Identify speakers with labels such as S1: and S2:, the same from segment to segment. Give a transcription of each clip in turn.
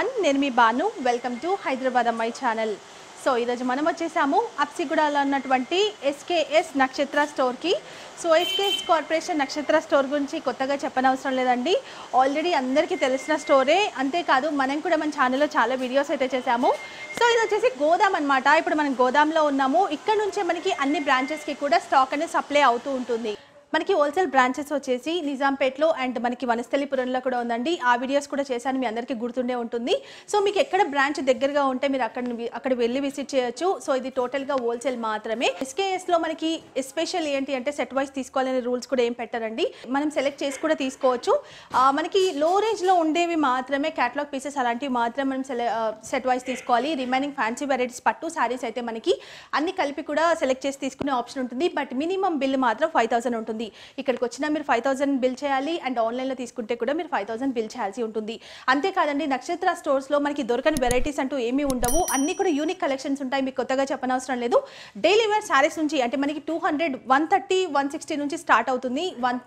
S1: Everyone నేను మీ Banu welcome to Hyderabad అమ్మాయి ఛానల్ సో ఈరోజు మనం వచ్చేసాము అప్సిగూడలో ఉన్నటువంటి ఎస్కేఎస్ నక్షత్ర స్టోర్కి so SKS corporation Nakshatra store గురించి కొత్తగా చెప్పనవసరం లేదండి ఆల్రెడీ అందరికీ తెలిసిన స్టోరే అంతేకాదు మనం కూడా మన ఛానల్లో చాలా వీడియోస్ అయితే చేసాము సో ఇది వచ్చేసి గోదాం అనమాట ఇప్పుడు మనం గోదాంలో ఉన్నాము ఇక్కడ నుంచే మనకి అన్ని బ్రాంచెస్కి కూడా స్టాక్ అనేది సప్లై అవుతూ ఉంటుంది మనకి హోల్సేల్ బ్రాంచెస్ వచ్చేసి నిజాంపేట్లో అండ్ మనకి వనస్థలిపురంలో కూడా ఉందండి ఆ వీడియోస్ కూడా చేశాను మీ అందరికీ గుర్తుండే ఉంటుంది సో మీకు ఎక్కడ బ్రాంచ్ దగ్గరగా ఉంటే మీరు అక్కడ అక్కడ వెళ్ళి విజిట్ చేయొచ్చు సో ఇది టోటల్గా హోల్సేల్ మాత్రమే SKS లో మనకి ఎస్పెషల్ ఏంటి అంటే సెట్ వైస్ తీసుకోవాలనే రూల్స్ కూడా ఏం పెట్టారండి మనం సెలెక్ట్ చేసి కూడా తీసుకోవచ్చు ఆ, మనకి లో రేంజ్లో ఉండేవి మాత్రమే క్యాటలాగ్ పీసెస్ అలాంటివి మాత్రం మనం సెలె సెట్ వైస్ తీసుకోవాలి రిమైనింగ్ ఫ్యాన్సీ వెరైటీస్ పట్టు శారీస్ అయితే మనకి అన్ని కలిపి కూడా సెలెక్ట్ చేసి తీసుకునే ఆప్షన్ ఉంటుంది బట్ మినిమం బిల్ మాత్రం ఫైవ్ థౌసండ్ ఉంటుంది ఇక్కడికి వచ్చినా మీరు ఫైవ్ థౌసండ్ బిల్ చేయాలి అండ్ ఆన్లైన్లో తీసుకుంటే కూడా మీరు ఫైవ్ థౌసండ్ బిల్ చేయాల్సి ఉంటుంది అంతేకాదండి నక్షత్ర స్టోర్స్లో మనకి దొరకని వెరైటీస్ అంటూ ఏమీ ఉండవు అన్ని కూడా యూనిక్ కలెక్షన్స్ ఉంటాయి మీకు కొత్తగా చెప్పనవసరం లేదు డైలీ వేర్ శారీస్ నుంచి అంటే మనకి two hundred one thirty one sixty నుంచి స్టార్ట్ అవుతుంది వన్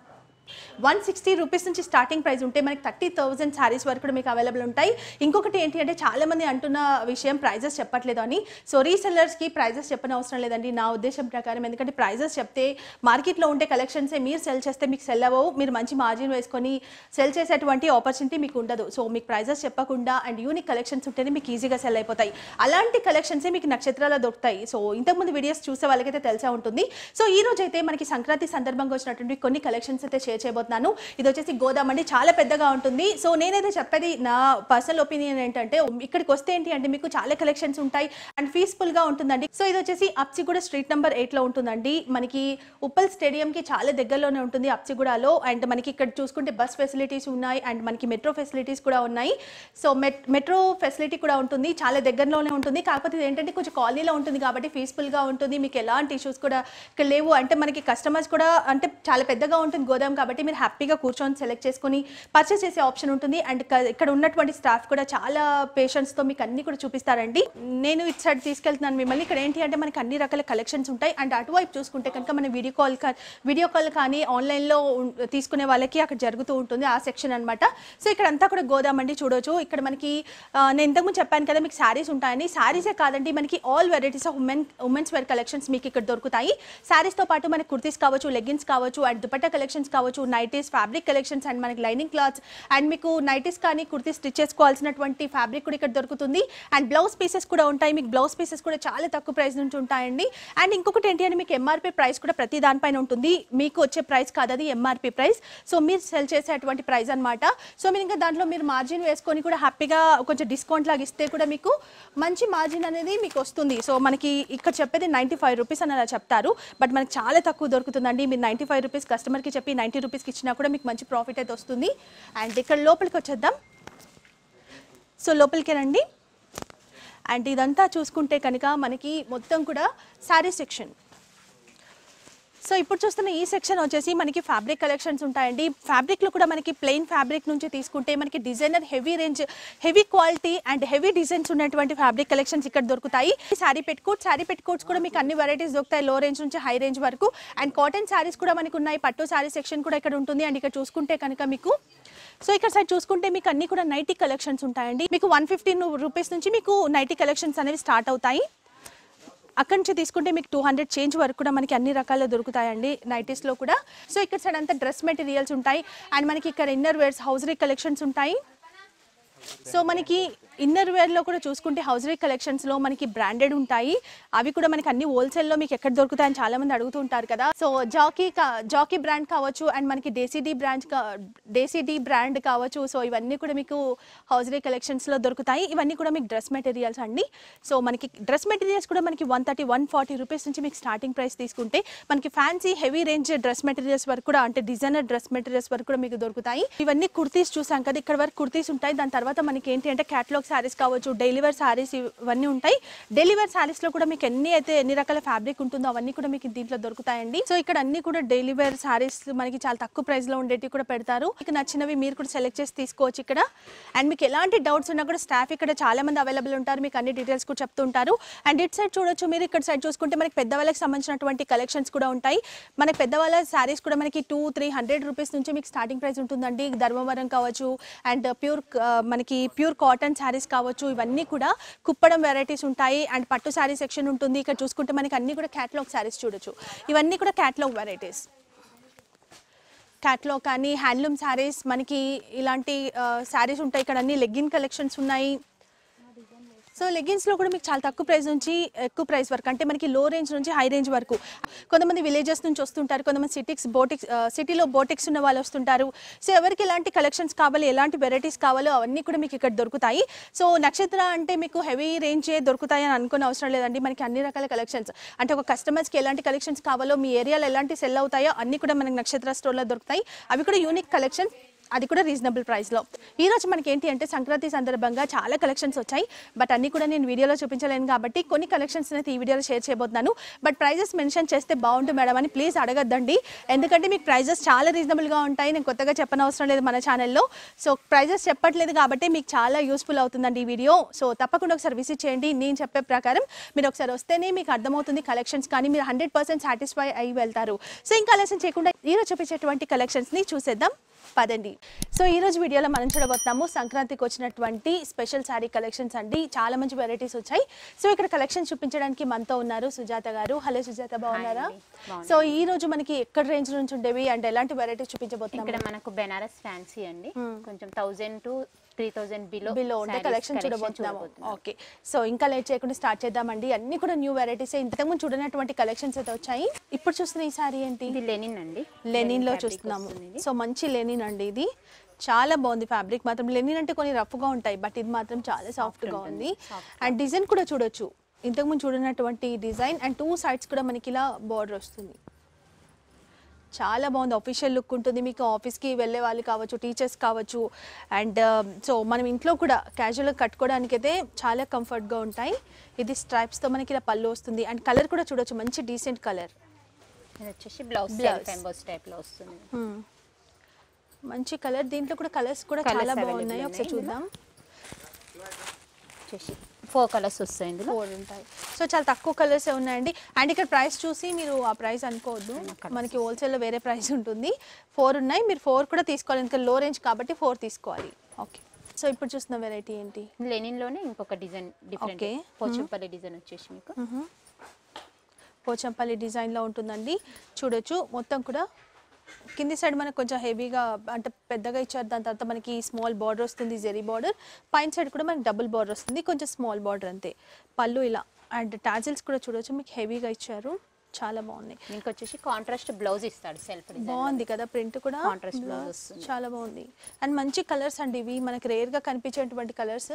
S1: వన్ సిక్స్టీ రూపీస్ నుంచి స్టార్టింగ్ ప్రైస్ ఉంటే మనకి థర్టీ థౌసండ్ శారీస్ వరకు కూడా మీకు అవైలబుల్ ఉంటాయి ఇంకొకటి ఏంటి అంటే చాలా మంది అంటున్న విషయం ప్రైజెస్ చెప్పట్లేదు అని సో రీసెల్లర్స్కి ప్రైజెస్ చెప్పని అవసరం లేదండి నా ఉద్దేశం ప్రకారం ఎందుకంటే ప్రైజెస్ చెప్తే మార్కెట్లో ఉండే కలెక్షన్సే మీరు సెల్ చేస్తే మీకు సెల్ అవ్వవు మీరు మంచి మార్జిన్ వేసుకొని సెల్ చేసేటువంటి ఆపర్చునిటీ మీకు ఉండదు సో మీకు ప్రైజెస్ చెప్పకుండా అండ్ యూనిక్ కలెక్షన్స్ ఉంటేనే మీకు ఈజీగా సెల్ అయిపోతాయి అలాంటి కలెక్షన్సే మీకు నక్షత్రాలు దొరుకుతాయి సో ఇంతకుముందు వీడియోస్ చూసే వాళ్ళకైతే తెలిసే ఉంటుంది సో ఈ రోజు అయితే మనకి సంక్రాంతి సందర్భంగా వచ్చినటువంటి కొన్ని కలెక్షన్స్ అయితే షేర్ చేయబోతున్నాను ఇది వచ్చేసి గోదాం అండి చాలా పెద్దగా ఉంటుంది సో నేనైతే చెప్పేది నా పర్సనల్ ఒపీనియన్ ఏంటంటే ఇక్కడికి వస్తే ఏంటి అంటే మీకు చాలా కలెక్షన్స్ ఉంటాయి అండ్ పీస్ఫుల్ గా ఉంటుందండి సో ఇది వచ్చేసి అప్సిగూడ స్ట్రీట్ నెంబర్ ఎయిట్ లో ఉంటుందండి మనకి ఉప్పల్ స్టేడియం కి చాలా దగ్గరలోనే ఉంటుంది అప్సిగూడలో అండ్ మనకి ఇక్కడ చూసుకుంటే బస్ ఫెసిలిటీస్ ఉన్నాయి అండ్ మనకి మెట్రో ఫెసిలిటీస్ కూడా ఉన్నాయి సో మెట్ మెట్రో ఫెసిలిటీ కూడా ఉంటుంది చాలా దగ్గరలోనే ఉంటుంది కాకపోతే ఇది ఏంటంటే కొంచెం కాలనీలో ఉంటుంది కాబట్టి పీస్ఫుల్ గా ఉంటుంది మీకు ఎలాంటి ఇష్యూస్ కూడా ఇక్కడ లేవు అంటే మనకి కస్టమర్స్ కూడా అంటే చాలా పెద్దగా ఉంటుంది గోదాం కాబట్టి మీరు హ్యాపీగా కూర్చొని సెలెక్ట్ చేసుకొని పర్చేస్ చేసే ఆప్షన్ ఉంటుంది అండ్ క- ఇక్కడ ఉన్నటువంటి స్టాఫ్ కూడా చాలా patience తో మీకు అన్ని కూడా చూపిస్తారండి నేను ఇటు సైడ్ తీసుకెళ్తున్నాను మిమ్మల్ని ఇక్కడ ఏంటి అంటే మనకి అన్ని రకాల కలెక్షన్స్ ఉంటాయి అండ్ అటువైపు చూసుకుంటే కనుక మన వీడియో కాల్ వీడియో కాల్ కానీ ఆన్లైన్లో తీసుకునే వాళ్ళకి అక్కడ జరుగుతూ ఉంటుంది ఆ సెక్షన్ అన్నమాట సో ఇక్కడ అంతా కూడా గోదాం అండి చూడొచ్చు ఇక్కడ మనకి ఆ, నేను ఇంతకుముందు చెప్పాను కదా మీకు శారీస్ ఉంటాయని శారీసే కాదండి మనకి all varieties of women women's wear collections మీకు ఇక్కడ దొరుకుతాయి శారీస్తో పాటు మనకి కుర్తీస్ కావచ్చు లెగ్గిన్స్ కావచ్చు అండ్ దుపట్టా కలెక్షన్స్ కావచ్చు నైటీస్ ఫ్యాబ్రిక్ కలెక్షన్స్ అండ్ మనకి లైనింగ్ క్లాత్స్ అండ్ మీకు నైటీస్ కానీ కుర్తీ స్టిచ్ చేసుకోవాల్సినటువంటి ఫ్యాబ్రిక్ కూడా ఇక్కడ దొరుకుతుంది అండ్ బ్లౌజ్ పీసెస్ కూడా ఉంటాయి మీకు బ్లౌజ్ పీసెస్ కూడా చాలా తక్కువ ప్రైస్ నుంచి ఉంటాయండి అండ్ ఇంకొకటి ఏంటి అంటే మీకు ఎంఆర్పీ ప్రైస్ కూడా ప్రతి దానిపైన ఉంటుంది మీకు వచ్చే ప్రైస్ కాదు అది ఎంఆర్పీ ప్రైస్ సో మీరు సెల్ చేసేటువంటి ప్రైస్ అన్నమాట సో మీరు ఇంకా దాంట్లో మీరు మార్జిన్ వేసుకొని కూడా హ్యాపీగా కొంచెం డిస్కౌంట్ లాగా ఇస్తే కూడా మీకు మంచి మార్జిన్ అనేది మీకు వస్తుంది సో మనకి ఇక్కడ చెప్పేది నైంటీ ఫైవ్ రూపీస్ అని అలా చెప్తారు బట్ మనకి చాలా తక్కువ దొరుకుతుందండి మీరు నైంటీ ఫైవ్ రూపీస్ కస్టమర్కి చెప్పి నైంటీ రూపీస్కి ఇచ్చినా కూడా మీకు మంచి ప్రాఫిట్ అయితే వస్తుంది అండ్ ఇక్కడ లోపలికి వచ్చేద్దాం సో లోపలికి రండి అండ్ ఇదంతా చూసుకుంటే కనుక మనకి మొత్తం కూడా శారీ సెక్షన్ సో ఇప్పుడు చూస్తున్న ఈ సెక్షన్ వచ్చేసి మనకి ఫ్యాబ్రిక్ కలెక్షన్స్ ఉంటాయండి ఫ్యాబ్రిక్లో కూడా మనకి ప్లెయిన్ ఫ్యాబ్రిక్ నుంచి తీసుకుంటే మనకి designer heavy range heavy quality and heavy designs ఉన్నటువంటి ఫ్యాబ్రిక్ కలెక్షన్స్ ఇక్కడ దొరుకుతాయి శారీ పెట్టుకోట్ శారీ పెట్టుకోట్స్ కూడా మీకు అన్ని వెరైటీస్ దొరుకుతాయి లో రేంజ్ నుంచి హై రేంజ్ వరకు అండ్ కాటన్ శారీస్ కూడా మనకు ఉన్నాయి పట్టు శారీ సెక్షన్ కూడా ఇక్కడ ఉంటుంది అండ్ ఇక్కడ చూసుకుంటే కనుక మీకు సో ఇక్కడ సైడ్ చూసుకుంటే మీకు అన్ని కూడా నైటీ కలెక్షన్స్ ఉంటాయండి మీకు వన్ ఫిఫ్టీన్ రూపీస్ నుంచి మీకు నైటీ కలెక్షన్స్ అనేవి స్టార్ట్ అవుతాయి అక్కడి నుంచి తీసుకుంటే మీకు టూ హండ్రెడ్ చేంజ్ వరకు కూడా మనకి అన్ని రకాల దొరుకుతాయండి నైటీస్లో కూడా సో ఇక్కడ సైడ్ అంతా డ్రెస్ మెటీరియల్స్ ఉంటాయి అండ్ మనకి ఇక్కడ ఇన్నర్ వేర్స్ హౌజరీ కలెక్షన్స్ ఉంటాయి సో మనకి ఇన్నర్ వేర్లో కూడా చూసుకుంటే హౌజరీ కలెక్షన్స్లో మనకి బ్రాండెడ్ ఉంటాయి అవి కూడా మనకి అన్ని హోల్సేల్లో మీకు ఎక్కడ దొరుకుతాయని చాలా మంది అడుగుతూ ఉంటారు కదా సో జాకీ కా- జాకీ బ్రాండ్ కావచ్చు అండ్ మనకి డేసీడీ బ్రాండ్ డేసీడీ బ్రాండ్ కావచ్చు సో ఇవన్నీ కూడా మీకు హౌజరీ కలెక్షన్స్లో దొరుకుతాయి ఇవన్నీ కూడా మీకు డ్రెస్ మెటీరియల్స్ అండి సో మనకి డ్రెస్ మెటీరియల్స్ కూడా మనకి one thirty one forty rupees నుంచి మీకు స్టార్టింగ్ ప్రైస్ తీసుకుంటే మనకి fancy heavy range dress materials వరకు కూడా అంటే డిజైనర్ డ్రెస్ మెటీరియల్స్ వరకు కూడా మీకు దొరుకుతాయి ఇవన్నీ కుర్తీస్ చూసాం కదా ఇక్కడ వరకు కుర్తీస్ ఉంటాయి దాని తర్వాత మనకి ఏంటి అంటే క్యాటలాగ్ శారీస్ కావచ్చు డైలీ వేర్ శారీస్ ఇవన్నీ ఉంటాయి డైలీ వేర్ శారీస్ లో కూడా మీకు ఎన్ని అయితే ఎన్ని రకాల ఫ్యాబ్రిక్ ఉంటుందో అవన్నీ కూడా మీకు దీంట్లో దొరుకుతాయండి సో ఇక్కడ అన్ని కూడా డైలీ వేర్ శారీస్ మనకి చాలా తక్కువ ప్రైస్ లో ఉండేటివి కూడా పెడతారు మీకు నచ్చినవి మీరు కూడా సెలెక్ట్ చేసి తీసుకోవచ్చు ఇక్కడ అండ్ మీకు ఎలాంటి డౌట్స్ ఉన్నా కూడా స్టాఫ్ ఇక్కడ చాలా మంది అవైలబుల్ ఉంటారు మీకు అన్ని డీటెయిల్స్ కూడా చెప్తుంటారు అండ్ ఇట్ సైడ్ చూడొచ్చు మీరు ఇక్కడ సైడ్ చూసుకుంటే మనకి పెద్దవాళ్ళకి సంబంధించినటువంటి కలెక్షన్స్ కూడా ఉంటాయి మనకి పెద్దవాళ్ళ శారీస్ కూడా మనకి టూ త్రీ హండ్రెడ్ రూపీస్ నుంచి మీకు స్టార్టింగ్ ప్రైస్ ఉంటుందండి ధర్మవరం కావచ్చు అండ్ ప్యూర్ మన మనకి ప్యూర్ కాటన్ శారీస్ కావచ్చు ఇవన్నీ కూడా కుప్పడం వెరైటీస్ ఉంటాయి అండ్ పట్టు శారీ సెక్షన్ ఉంటుంది ఇక్కడ చూసుకుంటే మనకి అన్ని కూడా క్యాటలాగ్ శారీస్ చూడొచ్చు ఇవన్నీ కూడా క్యాటలాగ్ వెరైటీస్ క్యాట్లాగ్ కానీ హ్యాండ్లూమ్ శారీస్ మనకి ఇలాంటి శారీస్ ఉంటాయి ఇక్కడ అన్ని లెగ్గిన్ కలెక్షన్స్ ఉన్నాయి సో లెగ్గిన్స్లో కూడా మీకు చాలా తక్కువ ప్రైస్ నుంచి ఎక్కువ ప్రైస్ వరకు అంటే మనకి లో రేంజ్ నుంచి హై రేంజ్ వరకు కొంతమంది విలేజెస్ నుంచి వస్తుంటారు కొంతమంది సిటీస్ బోటిక్స్ సిటీలో బోటిక్స్ ఉన్న వాళ్ళు వస్తుంటారు సో ఎవరికి ఎలాంటి కలెక్షన్స్ కావాలి ఎలాంటి వెరైటీస్ కావాలో అవన్నీ కూడా మీకు ఇక్కడ దొరుకుతాయి సో నక్షత్ర అంటే మీకు హెవీ రేంజే దొరుకుతాయి అని అనుకునే అవసరం లేదండి మనకి అన్ని రకాల కలెక్షన్స్ అంటే ఒక కస్టమర్స్కి ఎలాంటి కలెక్షన్స్ కావాలో మీ ఏరియాలో ఎలాంటి సెల్ అవుతాయో అన్ని కూడా మనకి నక్షత్ర స్టోర్లో దొరుకుతాయి అవి కూడా యూనిక్ కలెక్షన్స్ అది కూడా రీజనబుల్ ప్రైస్లో ఈ రోజు మనకి ఏంటి అంటే సంక్రాంతి సందర్భంగా చాలా కలెక్షన్స్ వచ్చాయి బట్ అన్ని కూడా నేను వీడియోలో చూపించలేను కాబట్టి కొన్ని కలెక్షన్స్ అయితే ఈ వీడియోలో షేర్ చేయబోతున్నాను బట్ ప్రైజెస్ మెన్షన్ చేస్తే బాగుంటుంది మేడం అని ప్లీజ్ అడగద్దండి ఎందుకంటే మీకు ప్రైజెస్ చాలా రీజనబుల్గా ఉంటాయి నేను కొత్తగా చెప్పనవసరం లేదు మన ఛానల్లో సో ప్రైజెస్ చెప్పట్లేదు కాబట్టి మీకు చాలా యూస్ఫుల్ అవుతుందండి ఈ వీడియో సో తప్పకుండా ఒకసారి విజిట్ చేయండి నేను చెప్పే ప్రకారం మీరు ఒకసారి వస్తేనే మీకు అర్థమవుతుంది కలెక్షన్స్ కానీ మీరు హండ్రెడ్ పర్సెంట్ సాటిస్ఫై అయి వెళ్తారు సో ఇంకా ఆలస్యం చేయకుండా ఈరోజు చూపించేటువంటి కలెక్షన్స్ని చూసేద్దాం పదండి సో ఈ రోజు వీడియోలో మనం చూడబోతున్నాము సంక్రాంతికి వచ్చినటువంటి స్పెషల్ శారీ కలెక్షన్స్ అండి చాలా మంచి వెరైటీస్ వచ్చాయి సో ఇక్కడ కలెక్షన్ చూపించడానికి మనతో ఉన్నారు సుజాత గారు హలో సుజాత బాగున్నారా
S2: అండి, బాగున్నాను.
S1: సో ఈ రోజు మనకి ఎక్కడ రేంజ్ నుంచి ఉండేవి అండ్ ఎలాంటి వెరైటీస్ చూపించబోతున్నాము
S2: ఇక్కడ మనకు బెనారస్ ఫ్యాన్సీ అండి కొంచెం thousand to three thousand below
S1: below ఉంటే కలెక్షన్ చూడబోతున్నాము ఓకే సో ఇంకా లేట్ చేయకుండా స్టార్ట్ చేద్దామండి అన్ని కూడా న్యూ వెరైటీస్ ఇంతకుముందు చూడనటువంటి కలెక్షన్స్ అయితే వచ్చాయి ఇప్పుడు చూస్తున్న ఈ సారీ ఏంటి
S2: ఇది లెనిన్ అండి
S1: లెనిన్ లో
S2: fabric
S1: చూస్తున్నాము
S2: వస్తుంది ఇది.
S1: సో మంచి లెనిన్ అండి ఇది చాలా బాగుంది ఫ్యాబ్రిక్ మాత్రం లెనిన్ అంటే కొన్ని రఫ్ గా ఉంటాయి బట్ ఇది మాత్రం చాలా సాఫ్ట్ గా ఉంది అండ్ డిజైన్ కూడా చూడొచ్చు ఇంతకుముందు చూడనటువంటి డిజైన్ అండ్ టూ సైడ్స్ కూడా మనకి ఇలా బార్డర్ వస్తుంది చాలా బాగుంది అఫీషియల్ లుక్ ఉంటుంది మీకు ఆఫీస్కి వెళ్ళే వాళ్ళు కావచ్చు టీచర్స్ కావచ్చు అండ్ సో మనం ఇంట్లో కూడా క్యాజువల్గా కట్టుకోవడానికి అయితే చాలా కంఫర్ట్గా ఉంటాయి ఇది స్ట్రైప్స్తో మనకి ఇలా పళ్ళు వస్తుంది అండ్ కలర్ కూడా చూడొచ్చు మంచి డీసెంట్ కలర్
S2: ఇది వచ్చేసి బ్లౌజ్
S1: Blouse.
S2: ఎంబోస్ టైప్ లో వస్తుంది
S1: మంచి కలర్ దీంట్లో కూడా కలర్స్ కూడా
S2: Colours
S1: చాలా
S2: available
S1: బాగున్నాయి ఒకసారి
S2: ఉన్నాయి
S1: చూద్దాం
S2: వచ్చేసి ఫోర్ కలర్స్ వస్తాయి ఇందులో
S1: ఫోర్ ఉంటాయి సో చాలా తక్కువ కలర్స్ ఉన్నాయండి అండ్ ఇక్కడ ప్రైస్ చూసి మీరు ఆ ప్రైస్ అనుకోవద్దు మనకి హోల్సేల్లో వేరే ప్రైస్ ఉంటుంది ఫోర్ ఉన్నాయి మీరు ఫోర్ కూడా తీసుకోవాలి ఇంకా లో రేంజ్ కాబట్టి ఫోర్ తీసుకోవాలి ఓకే సో ఇప్పుడు చూస్తున్న వెరైటీ ఏంటి
S2: లెనిన్ లోనే ఇంకొక design different
S1: Okay.
S2: Pochampally design వచ్చేసి మీకు
S1: పోచంపల్లి డిజైన్లో ఉంటుందండి చూడొచ్చు మొత్తం కూడా కింది సైడ్ మనకు కొంచెం హెవీగా అంటే పెద్దగా ఇచ్చారు దాని తర్వాత మనకి స్మాల్ బార్డర్ వస్తుంది జెరీ బార్డర్ పైన సైడ్ కూడా మనకి డబుల్ బార్డర్ వస్తుంది కొంచెం స్మాల్ బార్డర్ అంతే పళ్ళు ఇలా అండ్ టాజిల్స్ కూడా చూడొచ్చు మీకు హెవీగా ఇచ్చారు చాలా బాగున్నాయి
S2: దీనికి వచ్చేసి కాంట్రాస్ట్ బ్లౌజ్ ఇస్తాడు సెల్ఫ్ డిజైన్
S1: బాగుంది కదా ప్రింట్ కూడా
S2: Contrast blouse వస్తుంది.
S1: చాలా బాగుంది అండ్ మంచి కలర్స్ అండి ఇవి మనకి రేర్ గా కనిపించేటువంటి కలర్స్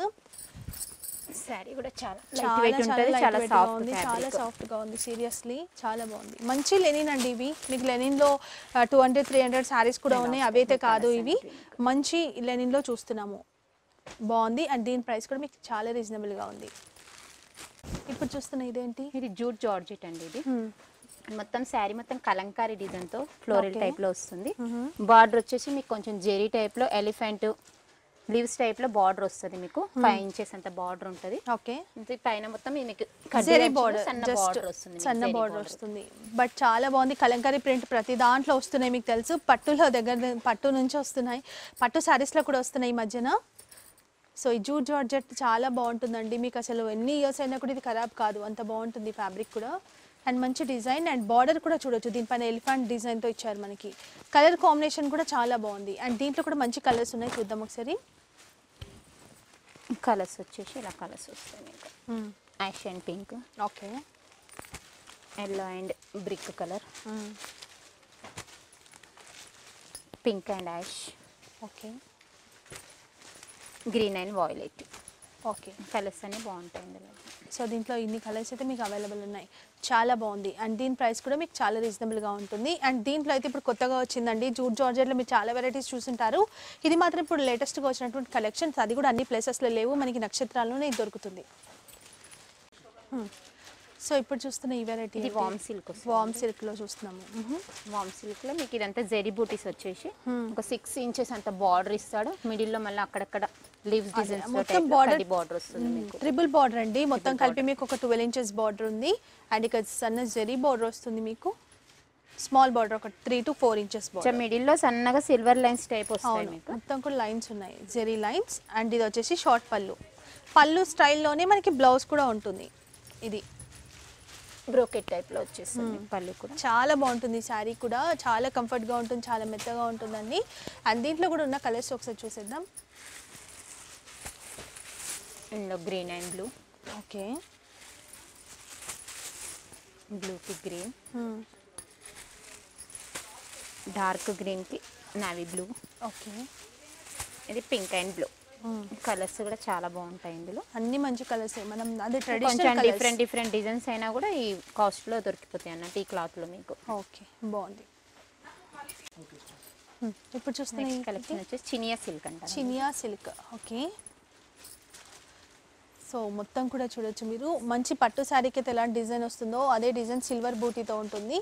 S2: శారీ కూడా చాలా లైట్
S1: చాలా
S2: వెయిట్
S1: చాలా
S2: ఉంటుంది
S1: లైట్
S2: చాలా
S1: వెయిట్ గా
S2: సాఫ్ట్
S1: ఉంది చాలా
S2: ఫ్యాబ్రిక్
S1: సాఫ్ట్ గా ఉంది సీరియస్లీ చాలా బాగుంది మంచి లెనిన్ అండి ఇవి మీకు లెనిన్ లో two hundred three hundred saris కూడా ఉన్నాయి అవి అయితే కాదు ఇవి మంచి లెనిన్ లో చూస్తున్నాము బాగుంది అండ్ దీని ప్రైస్ కూడా మీకు చాలా రీజనబుల్ గా ఉంది ఇప్పుడు చూస్తున్న ఇదేంటి
S2: ఇది జూట్ జార్జెట్ అండి ఇది మొత్తం శారీ మొత్తం కలంకారీ డిజైన్ తో ఫ్లోరల్
S1: Okay.
S2: టైప్ లో వస్తుంది బార్డర్ వచ్చేసి మీకు కొంచెం జెరీ టైప్ లో ఎలిఫెంట్ లీవ్స్ టైప్ లో బార్డర్ వస్తుంది మీకు ఫైవ్ ఇంచెస్ అంత బార్డర్ ఉంటుంది
S1: ఓకే
S2: ఇది పైన మొత్తం మీకు
S1: జెరీ
S2: కడ్డీ
S1: బార్డర్
S2: సన్న
S1: జస్ట్
S2: బార్డర్ వస్తుంది మీకు,
S1: సన్న
S2: జరీ
S1: బార్డర్
S2: border.
S1: వస్తుంది బట్ చాలా బాగుంది కలంకారీ ప్రింట్ ప్రతి దాంట్లో వస్తున్నాయి మీకు తెలుసు పట్టులో దగ్గర పట్టు నుంచి వస్తున్నాయి పట్టు శారీస్లో కూడా వస్తున్నాయి ఈ మధ్యన సో ఈ జూట్ జార్జెట్ చాలా బాగుంటుందండి మీకు అసలు ఎన్ని ఇయర్స్ అయినా కూడా ఇది ఖరాబ్ కాదు అంత బాగుంటుంది ఫ్యాబ్రిక్ కూడా అండ్ మంచి డిజైన్ అండ్ బార్డర్ కూడా చూడొచ్చు దీనిపైన ఎలిఫెంట్ డిజైన్తో ఇచ్చారు మనకి కలర్ కాంబినేషన్ కూడా చాలా బాగుంది అండ్ దీంట్లో కూడా మంచి కలర్స్ ఉన్నాయి చూద్దాం ఒకసారి
S2: కలర్స్ వచ్చేసి ఇలా కలర్స్ వస్తాయి మీకు ash and pink
S1: okay
S2: yellow and brick colour pink and ash
S1: okay
S2: green and violet
S1: okay
S2: colours అన్ని బాగుంటాయి ఇందులో
S1: సో దీంట్లో ఇన్ని కలర్స్ అయితే మీకు అవైలబుల్ ఉన్నాయి చాలా బాగుంది అండ్ దీని ప్రైస్ కూడా మీకు చాలా రీజనబుల్గా ఉంటుంది అండ్ దీంట్లో అయితే ఇప్పుడు కొత్తగా వచ్చిందండి జూట్ జార్జెట్లో మీరు చాలా వెరైటీస్ చూసుంటారు ఇది మాత్రం ఇప్పుడు లేటెస్ట్గా వచ్చినటువంటి కలెక్షన్స్ అది కూడా అన్ని ప్లేసెస్లో లేవు మనకి నక్షత్రాల్లోనే ఇది దొరుకుతుంది సో ఇప్పుడు చూస్తున్న ఈ వెరైటీ
S2: ఇది వామ్ సిల్క్
S1: వామ్ సిల్క్లో చూస్తున్నాము మ్మ్.
S2: వామ్ సిల్క్ లో మీకు ఇదంతా జెరీ బూటీస్ వచ్చేసి ఒక సిక్స్ ఇంచెస్ అంత బార్డర్ ఇస్తాడు మిడిల్ లో మళ్ళీ అక్కడక్కడ లీవ్స్ డిజైన్స్
S1: మొత్తం బార్డర్
S2: బార్డర్ వస్తుంది మీకు
S1: ట్రిపుల్ బార్డర్ అండి మొత్తం కలిపి మీకు ఒక ట్వెల్వ్ ఇంచెస్ బార్డర్ ఉంది అండ్ ఇక్కడ సన్న జెరీ బార్డర్ వస్తుంది మీకు స్మాల్ బార్డర్ ఒక three to four inches border
S2: కొంచెం మిడిల్లో సన్నగా సిల్వర్ లైన్స్ టైప్ వస్తాయి
S1: అవును
S2: మీకు
S1: మొత్తం కూడా లైన్స్ ఉన్నాయి జెరీ లైన్స్ అండ్ ఇది వచ్చేసి షార్ట్ పళ్ళు పళ్ళు స్టైల్లోనే మనకి బ్లౌజ్ కూడా ఉంటుంది ఇది
S2: బ్రోకెట్ టైప్ లో వచ్చేస్తుంది పళ్ళు కూడా
S1: చాలా బాగుంటుంది ఈ శారీ కూడా చాలా కంఫర్ట్గా ఉంటుంది చాలా మెత్తగా ఉంటుందండి అండ్ దీంట్లో కూడా ఉన్న కలర్స్ ఒకసారి చూసేద్దాం
S2: ఇందులో గ్రీన్ అండ్ బ్లూ
S1: ఓకే
S2: బ్లూకి గ్రీన్ డార్క్ గ్రీన్కి నావీ బ్లూ
S1: ఓకే
S2: ఇది పింక్ అండ్ బ్లూ కలర్స్ కూడా చాలా బాగుంటాయి ఇందులో
S1: అన్ని మంచి కలర్స్ మనం అదే
S2: కొంచెం
S1: traditional
S2: different
S1: colours
S2: different designs అయినా కూడా ఈ కాస్ట్ లో దొరికిపోతాయి అన్నట్టు ఈ క్లాత్ లో మీకు
S1: ఓకే బాగుంది Hmm, ఇప్పుడు చూస్తున్న
S2: నెక్స్ట్ కలెక్షన్ వచ్చేసి చినియా సిల్క్ అంటారు
S1: చినియా సిల్క్ ఓకే సో మొత్తం కూడా చూడొచ్చు మీరు మంచి పట్టు శారీకి అయితే ఎలాంటి డిజైన్ వస్తుందో అదే డిజైన్ సిల్వర్ బూటీతో ఉంటుంది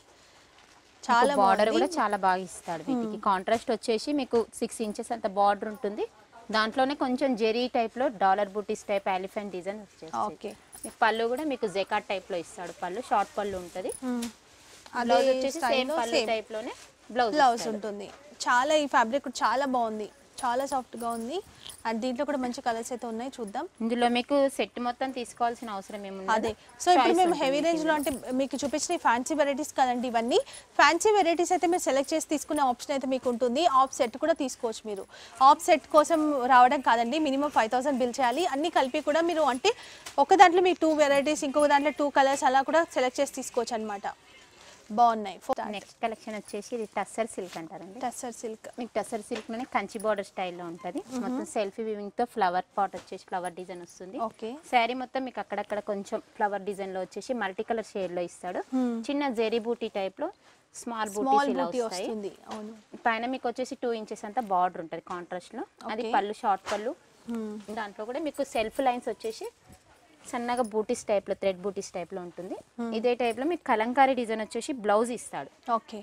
S1: చాలా
S2: బార్డర్
S1: బాగుంది
S2: కూడా చాలా బాగా ఇస్తాడు వీటికి కాంట్రాస్ట్ వచ్చేసి మీకు సిక్స్ ఇంచెస్ అంత బార్డర్ ఉంటుంది దాంట్లోనే కొంచెం జెరీ టైప్ లో dollar bootis type elephant design వచ్చేసి
S1: ఓకే
S2: మీకు పళ్ళు కూడా మీకు జెకాట్ టైప్ లో ఇస్తాడు పళ్ళు షార్ట్ పళ్ళు ఉంటుంది
S1: Hmm.
S2: బ్లౌజ్
S1: అదే
S2: వచ్చేసి సేమ్
S1: స్టైల్లో
S2: పళ్ళు
S1: సేమ్
S2: టైప్ లోనే బ్లౌజ్
S1: బ్లౌజ్ ఉంటుంది చాలా ఈ ఫ్యాబ్రిక్ చాలా బాగుంది చాలా సాఫ్ట్గా ఉంది అండ్ దీంట్లో కూడా మంచి కలర్స్ అయితే ఉన్నాయి చూద్దాం
S2: ఇందులో మీకు సెట్ మొత్తం తీసుకోవాల్సిన అవసరం ఏముంది
S1: అదే సో ఇప్పుడు మేము హెవీ రేంజ్ లో అంటే మీకు చూపించిన ఫ్యాన్సీ వెరైటీస్ కదండి ఇవన్నీ ఫ్యాన్సీ వెరైటీస్ అయితే మీరు సెలెక్ట్ చేసి తీసుకునే ఆప్షన్ అయితే మీకు ఉంటుంది ఆఫ్ సెట్ కూడా తీసుకోవచ్చు మీరు ఆఫ్ సెట్ కోసం రావడం కాదండి మినిమం ఫైవ్ థౌసండ్ బిల్ చేయాలి అన్ని కలిపి కూడా మీరు అంటే ఒక దాంట్లో మీకు టూ వెరైటీస్ ఇంకొక దాంట్లో టూ కలర్స్ అలా కూడా సెలెక్ట్ చేసి తీసుకోవచ్చు అనమాట బాగున్నాయి
S2: నెక్స్ట్ కలెక్షన్ వచ్చేసి ఇది టస్సర్ సిల్క్ అంటారండి
S1: టెస్సర్ సిల్క్
S2: మీకు టసర్ సిల్క్ లోనే కంచి బార్డర్ స్టైల్లో ఉంటుంది మొత్తం సెల్ఫీ వివింగ్ తో ఫ్లవర్ పాట్ వచ్చేసి ఫ్లవర్ డిజైన్ వస్తుంది
S1: ఓకే
S2: శారీ మొత్తం మీకు అక్కడక్కడ కొంచెం ఫ్లవర్ డిజైన్ లో వచ్చేసి మల్టీ కలర్ షేడ్ లో ఇస్తాడు చిన్న జెరీ బూటీ టైప్ లో స్మాల్
S1: స్మాల్
S2: బూటీస్ ఇలా
S1: బూటీ
S2: వస్తాయి
S1: వస్తుంది అవును
S2: పైన మీకు వచ్చేసి టూ ఇంచెస్ అంతా బార్డర్ ఉంటుంది కాంట్రాస్ట్ లో అది
S1: Okay.
S2: పళ్ళు షార్ట్ పళ్ళు
S1: Hmm.
S2: దాంట్లో కూడా మీకు సెల్ఫ్ లైన్స్ వచ్చేసి సన్నగా బూటీస్ టైప్ లో థ్రెడ్ బూటీస్ టైప్ లో ఉంటుంది ఇదే టైప్ లో మీకు కలంకారీ డిజైన్ వచ్చేసి బ్లౌజ్ ఇస్తాడు
S1: ఓకే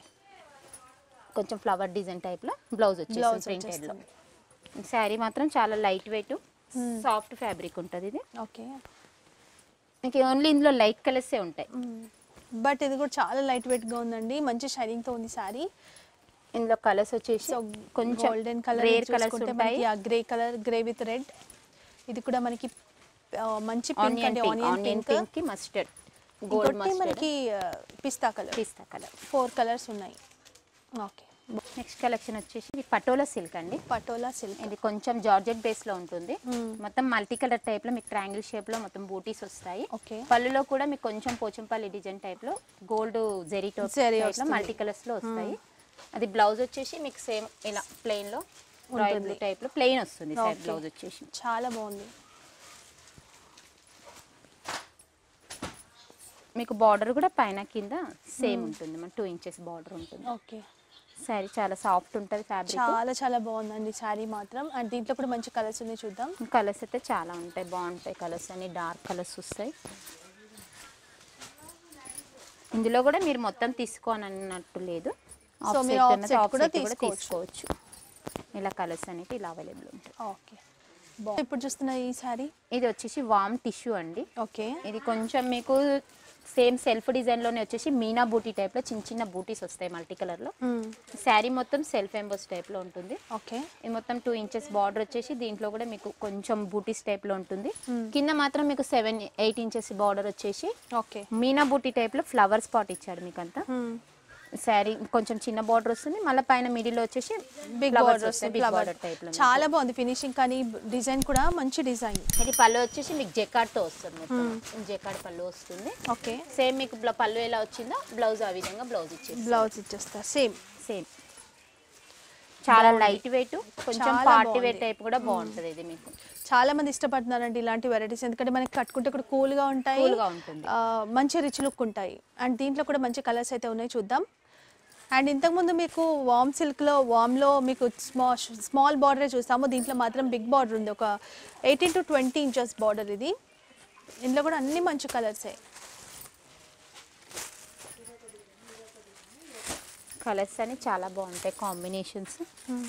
S2: కొంచెం ఫ్లవర్ డిజైన్ టైప్ లో బ్లౌజ్ వచ్చేసి
S1: Blouse
S2: ప్రింటెడ్ లో
S1: వచ్చేస్తుంది.
S2: శారీ మాత్రం చాలా లైట్ వెయిట్ సాఫ్ట్ ఫ్యాబ్రిక్ ఉంటుంది ఇది
S1: ఓకే
S2: మీకు ఓన్లీ ఇందులో లైట్ కలర్సే ఉంటాయి
S1: బట్ ఇది కూడా చాలా లైట్ వెయిట్ గా ఉందండి మంచి షైనింగ్ తో ఉంది సారీ
S2: ఇందులో కలర్స్ వచ్చేసి
S1: సో
S2: కొంచెం
S1: గోల్డెన్ కలర్
S2: రేర్ కలర్స్ ఉంటాయి
S1: grey colour grey with red ఇది కూడా మనకి ఆ, మంచి పింక్
S2: ఆనియన్
S1: అంటే
S2: pink
S1: onion
S2: onion
S1: pink
S2: pink కి మస్టర్డ్ గోల్డ్
S1: ఇంకోటి
S2: మస్టర్డ్
S1: మనకి పిస్తా కలర్
S2: పిస్తా కలర్
S1: ఫోర్ కలర్స్ ఉన్నాయి ఓకే
S2: నెక్స్ట్ కలెక్షన్ వచ్చేసి ఇది పటోలా సిల్క్ అండి
S1: పటోలా సిల్క్
S2: ఇది కొంచెం జార్జెట్ బేస్ లో ఉంటుంది
S1: Hmm.
S2: మొత్తం మల్టీ కలర్ టైప్ లో మీకు ట్రయాంగిల్ షేప్ లో మొత్తం బూటీస్ వస్తాయి
S1: ఓకే
S2: పళ్ళులో కూడా మీకు కొంచెం పోచంపల్లి డిజైన్ టైప్ లో గోల్డ్ జెరీ టైప్
S1: Zeri
S2: లో
S1: వస్తుంది.
S2: మల్టీ కలర్స్ లో వస్తాయి అది బ్లౌజ్ వచ్చేసి మీకు సేమ్ ఇలా ప్లెయిన్ లో రాయల్ బ్లూ టైప్ లో ప్లెయిన్ వస్తుంది సైడ్
S1: Okay.
S2: బ్లౌజ్ వచ్చేసి
S1: చాలా బాగుంది
S2: మీకు బార్డర్ కూడా పైన కింద సేమ్ ఉంటుంది మన టూ ఇంచెస్ బార్డర్ ఉంటుంది
S1: ఓకే
S2: సారీ చాలా సాఫ్ట్ ఉంటుంది ఫ్యాబ్రిక్
S1: చాలా చాలా బాగుందండి శారీ మాత్రం అండ్ దీంట్లో కూడా మంచి కలర్స్ ఉన్నాయి చూద్దాం
S2: కలర్స్ అయితే చాలా ఉంటాయి బాగుంటాయి కలర్స్ అన్ని డార్క్ కలర్స్ వస్తాయి ఇందులో కూడా మీరు మొత్తం తీసుకోనన్నట్టు లేదు
S1: So,
S2: Off
S1: మీరు
S2: set
S1: off
S2: ఉన్నది
S1: set
S2: off
S1: కూడా
S2: set కూడా
S1: తీసుకోవచ్చు.
S2: తీసుకోవచ్చు ఇలా కలర్స్ అనేవి ఇలా అవైలబుల్ ఉంటాయి
S1: ఓకే బాగుంది ఇప్పుడు చూస్తున్న ఈ శారీ
S2: ఇది వచ్చేసి వామ్ టిష్యూ అండి
S1: ఓకే
S2: ఇది కొంచెం మీకు సేమ్ సెల్ఫ్ డిజైన్లోనే వచ్చేసి మీనా బూటీ టైప్లో చిన్న చిన్న బూటీస్ వస్తాయి మల్టీ కలర్లో శారీ మొత్తం సెల్ఫ్ ఎంబోస్ టైప్లో ఉంటుంది
S1: ఓకే
S2: ఇది మొత్తం టూ ఇంచెస్ బార్డర్ వచ్చేసి దీంట్లో కూడా మీకు కొంచెం బూటీస్ టైప్లో ఉంటుంది కింద మాత్రం మీకు సెవెన్ ఎయిట్ ఇంచెస్ బార్డర్ వచ్చేసి
S1: ఓకే
S2: మీనా బూటీ టైప్లో ఫ్లవర్ స్పాట్ ఇచ్చాడు మీకు అంతా శారీ కొంచెం చిన్న బార్డర్ వస్తుంది మళ్ళీ పైన మిడిల్లో వచ్చేసి
S1: బిగ్
S2: flowers
S1: బార్డర్
S2: వస్తాయి,
S1: వస్తుంది
S2: big
S1: ఫ్లవర్
S2: border type లో
S1: చాలా బాగుంది ఫినిషింగ్ కానీ డిజైన్ కూడా మంచి డిజైన్
S2: ఇది పళ్ళు వచ్చేసి మీకు జెకార్డ్తో వస్తుంది మొత్తం జెకార్డ్ పళ్ళు వస్తుంది
S1: ఓకే
S2: సేమ్ మీకు బ్ల- పళ్ళు ఎలా వచ్చిందో బ్లౌజ్ ఆ విధంగా బ్లౌజ్ ఇచ్చేసి
S1: బ్లౌజ్ ఇచ్చేస్తా సేమ్
S2: సేమ్ చాలా లైట్ వెయిట్ కొంచెం
S1: చాలా
S2: పార్టీ వేర్
S1: బాగుంది.
S2: టైప్ కూడా బాగుంటుంది ఇది మీకు
S1: చాలా మంది ఇష్టపడుతున్నారండి ఇలాంటి వెరైటీస్ ఎందుకంటే మనకి కట్టుకుంటే కూడా కూల్ గా ఉంటాయి
S2: Cool గా ఉంటుంది.
S1: ఆ, మంచి రిచ్ లుక్ ఉంటాయి అండ్ దీంట్లో కూడా మంచి కలర్స్ అయితే ఉన్నాయి చూద్దాం అండ్ ఇంతకుముందు మీకు వామ్ సిల్క్లో వామ్లో మీకు స్మాల్ స్మాల్ బార్డరే చూస్తాము దీంట్లో మాత్రం బిగ్ బార్డర్ ఉంది ఒక eighteen to twenty inches border ఇది ఇందులో కూడా అన్ని మంచి కలర్సే
S2: కలర్స్ అని చాలా బాగుంటాయి కాంబినేషన్స్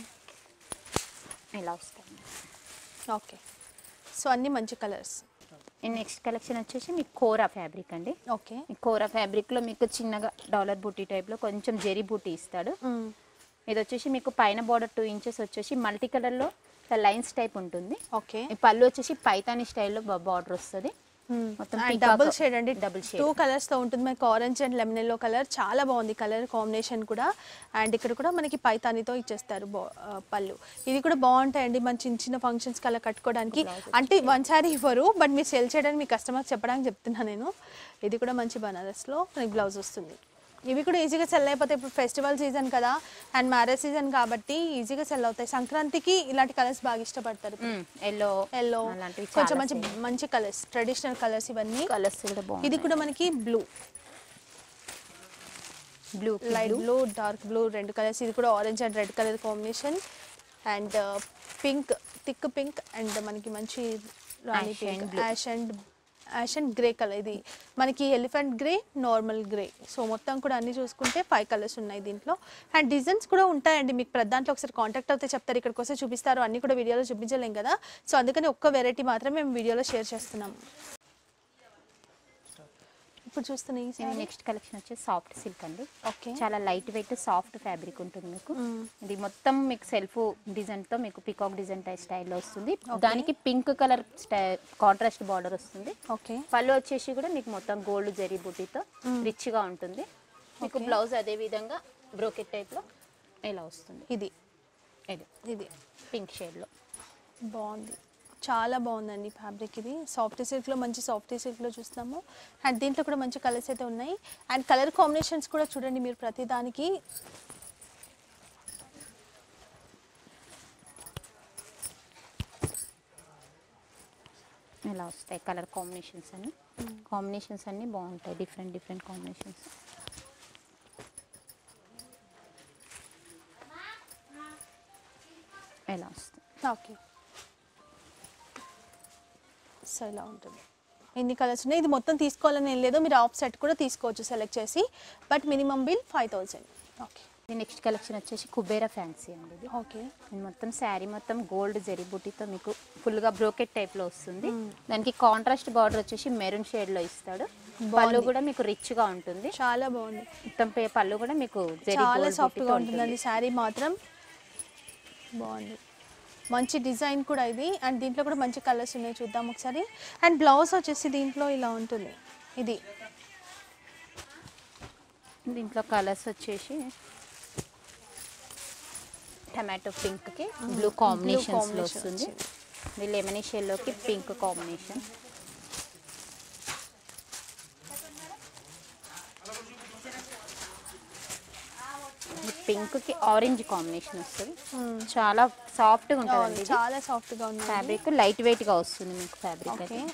S2: ఇలా వస్తాయి
S1: ఓకే సో అన్ని మంచి కలర్స్
S2: ఈ నెక్స్ట్ కలెక్షన్ వచ్చేసి మీకు కోరా ఫ్యాబ్రిక్ అండి
S1: ఓకే
S2: ఈ కోరా ఫ్యాబ్రిక్లో మీకు చిన్నగా డాలర్ బూటీ టైప్లో కొంచెం జెరీ బూటీ ఇస్తాడు ఇది వచ్చేసి మీకు పైన బార్డర్ టూ ఇంచెస్ వచ్చేసి మల్టీ కలర్లో లైన్స్ టైప్ ఉంటుంది
S1: ఓకే
S2: ఈ పళ్ళు వచ్చేసి పైతాని స్టైల్లో బార్డర్ వస్తుంది మొత్తం peacock-
S1: డబుల్ షేడ్ అండి
S2: double shade.
S1: టూ కలర్స్ తో ఉంటుంది మనకి orange and lemon yellow colour చాలా బాగుంది కలర్ కాంబినేషన్ కూడా అండ్ ఇక్కడ కూడా మనకి పైతానితో ఇచ్చేస్తారు బా- ఆ, పళ్ళు ఇది కూడా బాగుంటాయండి మన చిన్న చిన్న ఫంక్షన్స్ అలా కట్టుకోవడానికి అంటే వన్ సారీ ఇవ్వరు బట్ మీరు సెల్ చేయడానికి మీ కస్టమర్స్ చెప్పడానికి చెప్తున్నాను నేను ఇది కూడా మంచి బనారస్లో మనకి బ్లౌజ్ వస్తుంది ఇవి కూడా ఈజీగా సెల్ అయిపోతాయి ఇప్పుడు ఫెస్టివల్ సీజన్ కదా అండ్ మ్యారేజ్ సీజన్ కాబట్టి ఈజీగా సెల్ అవుతాయి సంక్రాంతికి ఇలాంటి కలర్స్ బాగా ఇష్టపడతారు
S2: ఎల్లో
S1: ఎల్లో
S2: అలాంటివి
S1: కొంచెం మంచి మంచి కలర్స్ ట్రెడిషనల్ కలర్స్ ఇవన్నీ
S2: కలర్స్ కూడా బాగుంది
S1: ఇది కూడా మనకి blue
S2: blue
S1: light blue dark blue రెండు కలర్స్ ఇది కూడా orange and red colour combination and pink thick pink and మనకి మంచి rani
S2: Ash and
S1: pink
S2: blue.
S1: Ash and ash and grey colour ఇది మనకి elephant grey normal grey so మొత్తం కూడా అన్ని చూసుకుంటే ఫైవ్ కలర్స్ ఉన్నాయి దీంట్లో అండ్ డిజైన్స్ కూడా ఉంటాయండి మీకు ప్రతి దాంట్లో ఒకసారి కాంటాక్ట్ అవుతే చెప్తారు ఇక్కడికి వస్తే చూపిస్తారు అన్ని కూడా వీడియోలో చూపించలేం కదా సో అందుకని ఒక్క వెరైటీ మాత్రమే మేము వీడియోలో షేర్ చేస్తున్నాం ఇప్పుడు చూస్తున్న ఈ
S2: ఇది
S1: saree.
S2: నెక్స్ట్ కలెక్షన్ వచ్చేసి సాఫ్ట్ సిల్క్ అండి
S1: ఓకే
S2: చాలా లైట్ వెయిట్ సాఫ్ట్ ఫ్యాబ్రిక్ ఉంటుంది మీకు ఇది మొత్తం మీకు సెల్ఫ్ డిజైన్ తో మీకు పికాక్ డిజైన్ టైప్ స్టైల్లో వస్తుంది దానికి పింక్ కలర్ కాంట్రాస్ట్ బార్డర్ వస్తుంది
S1: ఓకే
S2: పళ్ళు వచ్చేసి కూడా మీకు మొత్తం గోల్డ్ జరీ బుటీతో రిచ్ గా ఉంటుంది మీకు
S1: Okay.
S2: బ్లౌజ్ అదే విధంగా బ్రోకెట్ టైప్ లో ఇలా వస్తుంది
S1: ఇది
S2: ఇది
S1: ఇది
S2: పింక్ షేడ్ లో
S1: బాగుంది చాలా బాగుందండి ఫ్యాబ్రిక్ ఇది సాఫ్ట్ సిల్క్లో మంచి సాఫ్ట్ సిల్క్లో చూస్తున్నాము అండ్ దీంట్లో కూడా మంచి కలర్స్ అయితే ఉన్నాయి అండ్ కలర్ కాంబినేషన్స్ కూడా చూడండి మీరు ప్రతి దానికి
S2: ఇలా వస్తాయి కలర్ కాంబినేషన్స్ అన్ని కాంబినేషన్స్ అన్ని బాగుంటాయి డిఫరెంట్ డిఫరెంట్ కాంబినేషన్స్ ఇలా వస్తాయి
S1: ఓకే సో ఇలా ఉంటుంది ఎన్ని కలర్స్ ఉన్నాయి ఇది మొత్తం తీసుకోవాలని ఏం లేదు మీరు ఆఫ్ సెట్ కూడా తీసుకోవచ్చు సెలెక్ట్ చేసి but minimum bill five thousand okay
S2: ఈ నెక్స్ట్ కలెక్షన్ వచ్చేసి కుబేరా ఫ్యాన్సీ అండి ఇది
S1: ఓకే
S2: ఇది మొత్తం శారీ మొత్తం గోల్డ్ జరీ బుటీతో మీకు ఫుల్గా బ్రోకెట్ టైప్లో వస్తుంది దానికి కాంట్రాస్ట్ బార్డర్ వచ్చేసి మెరూన్ షేడ్లో ఇస్తాడు పళ్ళు కూడా మీకు రిచ్గా ఉంటుంది
S1: చాలా బాగుంది
S2: మొత్తం పే- పళ్ళు కూడా మీకు జరీ
S1: చాలా
S2: గోల్డ్
S1: సాఫ్ట్గా
S2: బుటీతో
S1: ఉంటుందండి శారీ మాత్రం బాగుంది మంచి డిజైన్ కూడా ఇది అండ్ దీంట్లో కూడా మంచి కలర్స్ ఉన్నాయి చూద్దాం ఒకసారి అండ్ బ్లౌజ్ వచ్చేసి దీంట్లో ఇలా ఉంటుంది ఇది
S2: దీంట్లో కలర్స్ వచ్చేసి టమాటో పింక్కి బ్లూ కాంబినేషన్స్లో
S1: combination
S2: వస్తుంది ఇది లెమనీ షేడ్లోకి పింక్ కాంబినేషన్ పింక్కి ఆరెంజ్ కాంబినేషన్ వస్తుంది చాలా సాఫ్ట్గా ఉంటుంది
S1: చాలా సాఫ్ట్గా ఉంది
S2: ఫ్యాబ్రిక్ లైట్ వెయిట్గా వస్తుంది మీకు ఫ్యాబ్రిక్
S1: ఓకే
S2: అయితే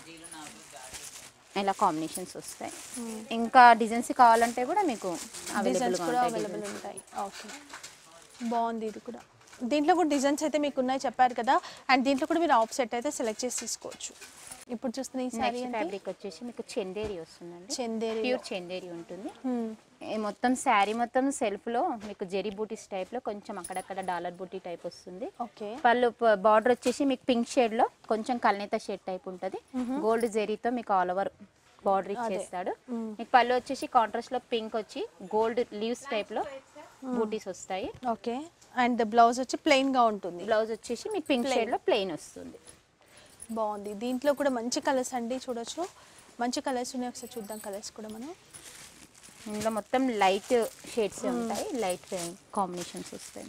S2: ఇలా కాంబినేషన్స్ వస్తాయి ఇంకా డిజైన్స్ కావాలంటే కూడా మీకు
S1: డిజైన్స్
S2: అవైలబుల్గా
S1: కూడా
S2: ఉంటాయి
S1: అవైలబుల్
S2: designs.
S1: ఉంటాయి ఓకే బాగుంది ఇది కూడా దీంట్లో కూడా డిజైన్స్ అయితే మీకు ఉన్నాయి చెప్పారు కదా అండ్ దీంట్లో కూడా మీరు ఆఫ్ సెట్ అయితే సెలెక్ట్ చేసి తీసుకోవచ్చు ఇప్పుడు చూస్తున్న ఈ శారీ
S2: నెక్స్ట్ ఫ్యాబ్రిక్ వచ్చేసి మీకు చందేరి వస్తుందండి
S1: చందేరి
S2: ప్యూర్ చందేరి ఉంటుంది ఈ మొత్తం శారీ మొత్తం సెల్ఫ్ లో మీకు జెరీ బూటీస్ టైప్ లో కొంచెం అక్కడక్కడ డాలర్ బూటీ టైప్ వస్తుంది
S1: ఓకే
S2: పళ్ళు బార్డర్ వచ్చేసి మీకు పింక్ షేడ్ లో కొంచెం కల్నేత షేడ్ టైప్ ఉంటుంది గోల్డ్ జెరీతో మీకు ఆల్ ఓవర్ బార్డర్ ఇచ్చేస్తాడు మీకు పళ్ళు వచ్చేసి కాంట్రాస్ట్ లో పింక్ వచ్చి గోల్డ్ లీవ్స్ టైప్ లో బూటీస్ వస్తాయి
S1: ఓకే అండ్ బ్లౌజ్ వచ్చి plain గా ఉంటుంది
S2: బ్లౌజ్ వచ్చేసి మీకు పింక్ షేడ్ లో ప్లెయిన్ వస్తుంది
S1: బాగుంది దీంట్లో కూడా మంచి కలర్స్ అండి చూడొచ్చు మంచి కలర్స్ ఉన్నాయి ఒకసారి చూద్దాం కలర్స్ కూడా మనం
S2: ఇందులో మొత్తం లైట్ షేడ్స్ ఉంటాయి లైట్ కాంబినేషన్స్ వస్తాయి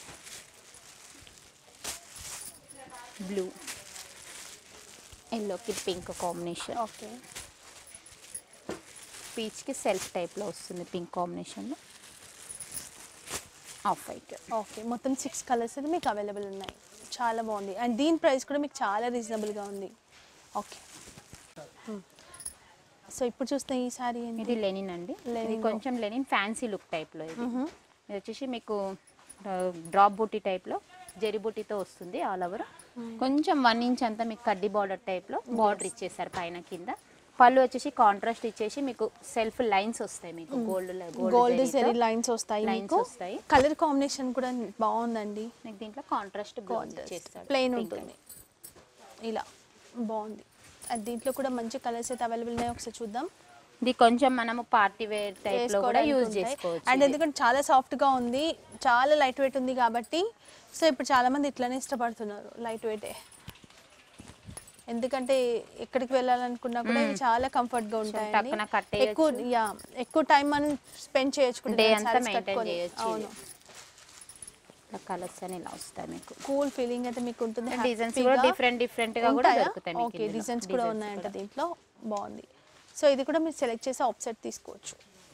S2: బ్లూ ఎల్లోకి పింక్ కాంబినేషన్
S1: ఓకే
S2: పీచ్కి సెల్ఫ్ టైప్లో వస్తుంది పింక్ కాంబినేషన్లో ఆఫ్ వైట్
S1: ఓకే మొత్తం సిక్స్ కలర్స్ అయితే మీకు అవైలబుల్ ఉన్నాయి చాలా బాగుంది అండ్ దీని ప్రైస్ కూడా మీకు చాలా రీజనబుల్గా ఉంది ఓకే సో ఇప్పుడు చూస్తే ఈ సారీ ఏంటి
S2: ఇది లెనిన్ అండి ఇది
S1: Lenin.
S2: కొంచెం లెనిన్ ఫ్యాన్సీ లుక్ టైప్లో ఇది ఇది వచ్చేసి మీకు డ్రాప్ బూటీ టైప్లో జరి బూటీతో వస్తుంది ఆల్ ఓవర్ కొంచెం వన్ ఇంచ్ అంతా మీకు కడ్డీ బార్డర్ టైప్లో బార్డర్ ఇచ్చేసారు పైన కింద పళ్ళు వచ్చేసి కాంట్రాస్ట్ ఇచ్చేసి మీకు సెల్ఫ్ లైన్స్ వస్తాయి మీకు గోల్డ్
S1: గోల్డ్ జెరీ లైన్స్ వస్తాయి
S2: Lines
S1: మీకు
S2: వస్తాయి.
S1: కలర్ కాంబినేషన్ కూడా బాగుందండి
S2: మీకు దీంట్లో కాంట్రాస్ట్ బ్లౌజ్ ఇచ్చేస్తాడు
S1: ప్లెయిన్
S2: Pink
S1: ఉంటుంది ఇలా బాగుంది అండ్ దీంట్లో కూడా మంచి కలర్స్ అయితే అవైలబుల్ ఉన్నాయి ఒకసారి చూద్దాం
S2: ఇది కొంచెం మనము పార్టీ వేర్ టైప్ లో కూడా యూజ్ చేసుకోవచ్చు
S1: అండ్ ఎందుకంటే చాలా సాఫ్ట్ గా ఉంది చాలా లైట్ వెయిట్ ఉంది కాబట్టి సో ఇప్పుడు చాలా మంది ఇట్లానే ఇష్టపడుతున్నారు లైట్ వెయిటే ఎందుకంటే ఎక్కడికి వెళ్ళాలనుకున్నా కూడా ఇవి చాలా కంఫర్ట్ గా ఉంటాయండి
S2: టక్కున కట్టేయొచ్చు.
S1: ఎక్కువ యా ఎక్కువ టైం మనం స్పెండ్ చేయొచ్చు కూడా
S2: Day
S1: ఇలాంటి
S2: అంతా
S1: sarees
S2: maintain
S1: కట్టుకొని.
S2: చేయొచ్చు
S1: అవును
S2: కలర్స్ అని ఇలా వస్తాయి మీకు
S1: కూల్ ఫీలింగ్ అయితే మీకు ఉంటుంది
S2: డిజైన్స్ కూడా డిఫరెంట్ డిఫరెంట్ గా కూడా దొరుకుతాయి మీకు
S1: ఓకే
S2: ఇందులో.
S1: డిజైన్స్ కూడా
S2: Designs
S1: ఉన్నాయంట
S2: కూడా.
S1: దీంట్లో బాగుంది సో ఇది కూడా మీరు సెలెక్ట్ చేసి ఆప్సెట్ తీసుకోవచ్చు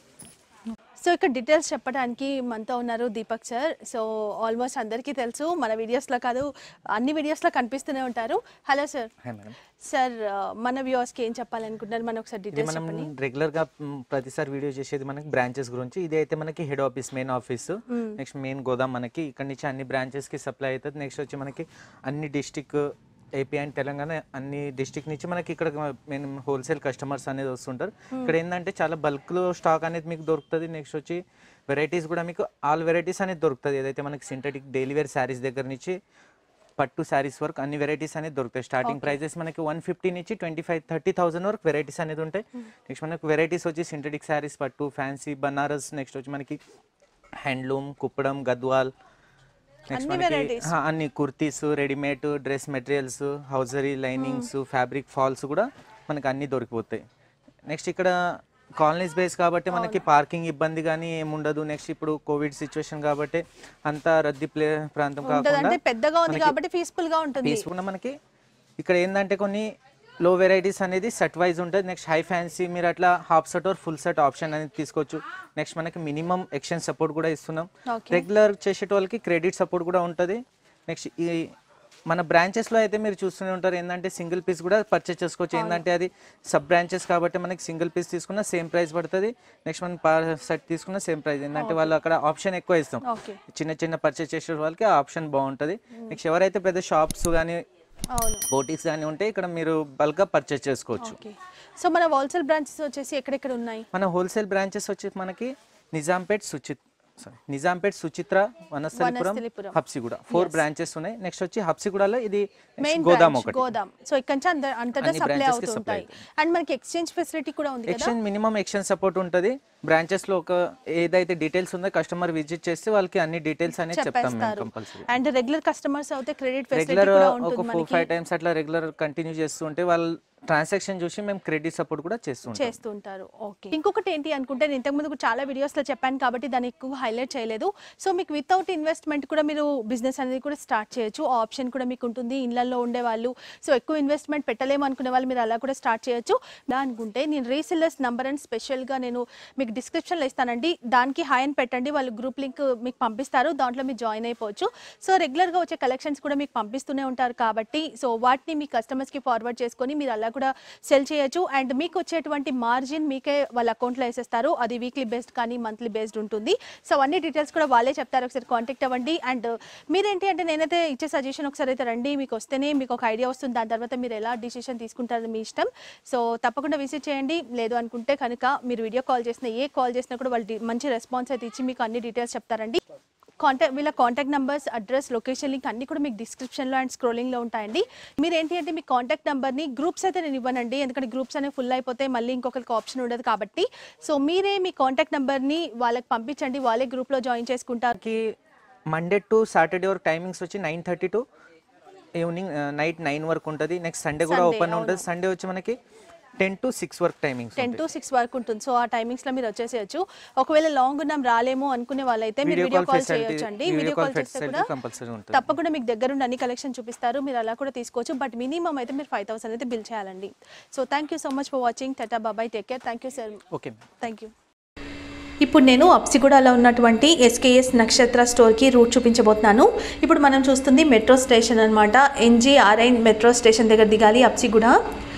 S1: సో ఇక్కడ డీటెయిల్స్ చెప్పడానికి మనతో ఉన్నారు దీపక్ సార్ సో ఆల్మోస్ట్ అందరికీ తెలుసు మన వీడియోస్లో కాదు అన్ని వీడియోస్లో కనిపిస్తూనే ఉంటారు hello sir
S3: hi madam
S1: sir మన వ్యూవర్స్కి ఏం చెప్పాలనుకుంటున్నారు మనం ఒకసారి
S3: ఇది
S1: డీటెయిల్స్
S3: మనం
S1: చెప్పండి
S3: రెగ్యులర్ గా మ్, ప్రతిసారి వీడియో చేసేది మనకి బ్రాంచెస్ గురించి ఇది అయితే మనకి head office main office next main గోదాం మనకి ఇక్కడ నుంచి అన్ని బ్రాంచెస్ కి సప్లై అవుతుంది నెక్స్ట్ వచ్చి మనకి అన్ని డిస్టిక్ ఏపీ అండ్ తెలంగాణ అన్ని డిస్టిక్ నుంచి మనకి ఇక్కడ మెయిన్ హోల్సేల్ కస్టమర్స్ అనేది వస్తుంటారు ఇక్కడ ఏంటంటే చాలా బల్క్ లో స్టాక్ అనేది మీకు దొరుకుతుంది నెక్స్ట్ వచ్చి వెరైటీస్ కూడా మీకు ఆల్ వెరైటీస్ అనేది దొరుకుతుంది ఏదైతే మనకి సింథటిక్ డైలీ వేర్ శారీస్ దగ్గర నుంచి పట్టు శారీస్ వరకు అన్ని వెరైటీస్ అనేది దొరుకుతాయి స్టార్టింగ్ ప్రైజెస్ మనకి వన్ ఫిఫ్టీ నుంచి ట్వంటీ ఫైవ్ థర్టీ థౌసండ్ వరకు వెరైటీస్ అనేది ఉంటాయి నెక్స్ట్ మనకి వెరైటీస్ వచ్చి సింథటిక్ శారీస్ పట్టు ఫ్యాన్సీ బనారస్ నెక్స్ట్ వచ్చి మనకి హ్యాండ్లూమ్ కుప్పడం గద్వాల్ నెక్స్ట్
S1: అన్ని
S3: మనకి
S1: varieties.
S3: ఆ, అన్ని kurtis readymade dress materials hosiery linings fabric falls కూడా మనకి అన్ని దొరికిపోతాయి నెక్స్ట్ ఇక్కడ కాలనీస్ బేస్ కాబట్టి మనకి పార్కింగ్ ఇబ్బంది కానీ ఏముండదు నెక్స్ట్ ఇప్పుడు కోవిడ్ సిచ్యువేషన్ కాబట్టి అంత రద్దీ ప్లే ప్రాంతం
S1: ఉంటుంది
S3: కాకుండా
S1: అంటే పెద్దగా ఉంది
S3: మనకి
S1: కాబట్టి పీస్ఫుల్ గా ఉంటుంది
S3: తీసుకున్న మనకి ఇక్కడ ఏంటంటే కొన్ని లో వెరైటీస్ అనేది సెట్ వైజ్ ఉంటుంది నెక్స్ట్ హై ఫ్యాన్సీ మీరు అట్లా half set or full set option అనేది తీసుకోవచ్చు నెక్స్ట్ మనకి మినిమం ఎక్స్చేంజ్ సపోర్ట్ కూడా ఇస్తున్నాం
S1: Okay.
S3: రెగ్యులర్ చేసే వాళ్ళకి క్రెడిట్ సపోర్ట్ కూడా ఉంటుంది నెక్స్ట్ ఈ మన బ్రాంచెస్లో అయితే మీరు చూస్తూనే ఉంటారు ఏంటంటే సింగిల్ పీస్ కూడా పర్చేస్ చేసుకోవచ్చు ఏంటంటే అది సబ్ బ్రాంచెస్ కాబట్టి మనకి సింగిల్ పీస్ తీసుకున్న సేమ్ ప్రైస్ పడుతుంది నెక్స్ట్ మనం పర్ సెట్ తీసుకున్న సేమ్ ప్రైస్ ఏంటంటే వాళ్ళు అక్కడ ఆప్షన్ ఎక్కువ ఇస్తాం
S1: ఓకే
S3: చిన్న చిన్న పర్చేస్ చేసే వాళ్ళకి ఆ ఆప్షన్ బాగుంటుంది నెక్స్ట్ ఎవరైతే పెద్ద షాప్స్ కానీ
S1: అవును
S3: బోటిక్స్ కానీ ఉంటే ఇక్కడ మీరు బల్క్గా పర్చేస్ చేసుకోవచ్చు
S1: ఓకే సో మన హోల్సేల్ బ్రాంచెస్ వచ్చేసి ఎక్కడెక్కడ ఉన్నాయి
S3: మన హోల్సేల్ బ్రాంచెస్ వచ్చి మనకి నిజాంపేట్ సుచిత్ sorry Nizampet Suchitra Vanasthalipuram
S1: Vanasthalipuram.
S3: Habsiguda four branches ఉన్నాయి నెక్స్ట్ వచ్చి హబ్సిగూడలో ఇది next
S1: మెయిన్
S3: గోదాం
S1: బ్రాంచ్
S3: ఒకటి
S1: గోదాం సో ఇక్కడ నుంచి అంత అంతటా
S3: అన్ని
S1: సప్లై
S3: branches కి
S1: అవుతుంటాయి
S3: supply
S1: అండ్ మనకి ఎక్స్చేంజ్ ఫెసిలిటీ కూడా ఉంది కదా
S3: ఎక్స్చేంజ్ మినిమం ఎక్స్చేంజ్ సపోర్ట్ ఉంటుంది బ్రాంచెస్ లో ఒక ఏదైతే డీటెయిల్స్ ఉందో కస్టమర్ విజిట్ చేస్తే వాళ్ళకి అన్ని డీటెయిల్స్ అనేది చెప్తాం మేము
S1: చెప్పేస్తారు
S3: కంపల్సరీ
S1: అండ్ రెగ్యులర్ కస్టమర్స్ అయితే క్రెడిట్ ఫెసిలిటీ
S3: రెగ్యులర్
S1: కూడా
S3: ఒక
S1: ఉంటుంది
S3: ఫోర్
S1: మనకి
S3: ఫైవ్ టైమ్స్ అట్లా రెగ్యులర్ కంటిన్యూ చేస్తుంటే వాళ్ళు ట్రాన్సాక్షన్ చూసి మేము క్రెడిట్ సపోర్ట్ కూడా చేస్తుంటాం
S1: చేస్తుంటారు ఓకే ఇంకొకటి ఏంటి అనుకుంటే నేను ఇంతకుముందు చాలా వీడియోస్లో చెప్పాను కాబట్టి దాన్ని ఎక్కువ హైలైట్ చేయలేదు సో మీకు వితౌట్ ఇన్వెస్ట్మెంట్ కూడా మీరు బిజినెస్ అనేది కూడా స్టార్ట్ చేయొచ్చు ఆ ఆప్షన్ కూడా మీకు ఉంటుంది ఇళ్లలో ఉండే వాళ్ళు సో ఎక్కువ ఇన్వెస్ట్మెంట్ పెట్టలేము అనుకునే వాళ్ళు మీరు అలా కూడా స్టార్ట్ చేయొచ్చు ఇలా అనుకుంటే నేను రీసెల్లర్స్ నంబర్ అని స్పెషల్గా నేను మీకు డిస్క్రిప్షన్లో ఇస్తానండి దానికి హాయ్ అని పెట్టండి వాళ్ళు గ్రూప్ లింక్ మీకు పంపిస్తారు దాంట్లో మీరు జాయిన్ అయిపోవచ్చు సో రెగ్యులర్గా వచ్చే కలెక్షన్స్ కూడా మీకు పంపిస్తూనే ఉంటారు కాబట్టి సో వాటిని మీ కస్టమర్స్కి ఫార్వర్డ్ చేసుకొని మీరు అలా కూడా సెల్ చేయొచ్చు అండ్ మీకు వచ్చేటువంటి మార్జిన్ మీకే వాళ్ళ అకౌంట్లో వేసేస్తారు అది వీక్లీ బేస్డ్ కానీ మంత్లీ బేస్డ్ ఉంటుంది సో అన్ని డీటెయిల్స్ కూడా వాళ్ళే చెప్తారు ఒకసారి కాంటాక్ట్ అవ్వండి అండ్ మీరేంటి అంటే నేనైతే ఇచ్చే సజెషన్ ఒకసారి అయితే రండి మీకు వస్తేనే మీకు ఒక ఐడియా వస్తుంది దాని తర్వాత మీరు ఎలా డిసిషన్ తీసుకుంటారో మీ ఇష్టం సో తప్పకుండా విజిట్ చేయండి లేదు అనుకుంటే కనుక మీరు వీడియో కాల్ చేసినా ఏ కాల్ చేసినా కూడా వాళ్ళు డి- మంచి రెస్పాన్స్ అయితే ఇచ్చి మీకు అన్ని డీటెయిల్స్ చెప్తారండి కాంటాక్ట్ వీళ్ళ contact numbers address location link అన్ని కూడా మీకు డిస్క్రిప్షన్లో అండ్ స్క్రోలింగ్లో ఉంటాయండి మీరు ఏంటి అంటే మీ కాంటాక్ట్ నెంబర్ని గ్రూప్స్ అయితే నేను ఇవ్వనండి ఎందుకంటే గ్రూప్స్ అనేవి ఫుల్ అయిపోతే మళ్ళీ ఇంకొకరికి ఆప్షన్ ఉండదు కాబట్టి సో మీరే మీ కాంటాక్ట్ నెంబర్ని వాళ్ళకి పంపించండి వాళ్ళే గ్రూప్లో జాయిన్ చేసుకుంటారు
S3: కి మండే టు సాటర్డే వరకు టైమింగ్స్ వచ్చి nine thirty to evening night nine వరకు ఉంటుంది నెక్స్ట్ సండే కూడా
S1: Sunday,
S3: ఓపెన్
S1: అవును.
S3: ఉంటుంది సండే వచ్చి మనకి టెన్ టు సిక్స్ వరకు టైమింగ్స్
S1: టెన్ టు సిక్స్ వరకు ఉంటుంది సో ఆ టైమింగ్స్లో మీరు వచ్చేసేయచ్చు ఒకవేళ లాంగ్ ఉన్నాం రాలేము అనుకునే వాళ్ళైతే మీరు
S3: Video
S1: video
S3: call
S1: call
S3: facility-
S1: చేయొచ్చు అండి
S3: video
S1: వీడియో
S3: call
S1: కాల్ చేస్తే
S3: facility
S1: కూడా
S3: compulsory ఉంటుంది.
S1: తప్పకుండా మీకు దగ్గరుండి అన్ని కలెక్షన్ చూపిస్తారు మీరు అలా కూడా తీసుకోవచ్చు బట్ మినిమం అయితే మీరు ఫైవ్ థౌసండ్ అయితే బిల్ చేయాలండి so thank you so much for watching tata బాబాయ్ take care thank you sir
S3: okay
S1: thank you ఇప్పుడు నేను అప్సిగూడలో ఉన్నటువంటి ఎస్కేఎస్ నక్షత్ర స్టోర్కి రూట్ చూపించబోతున్నాను ఇప్పుడు మనం చూస్తుంది మెట్రో స్టేషన్ అనమాట ఎన్జీఆర్ఐన్ మెట్రో స్టేషన్ దగ్గర దిగాలి అప్సిగూడ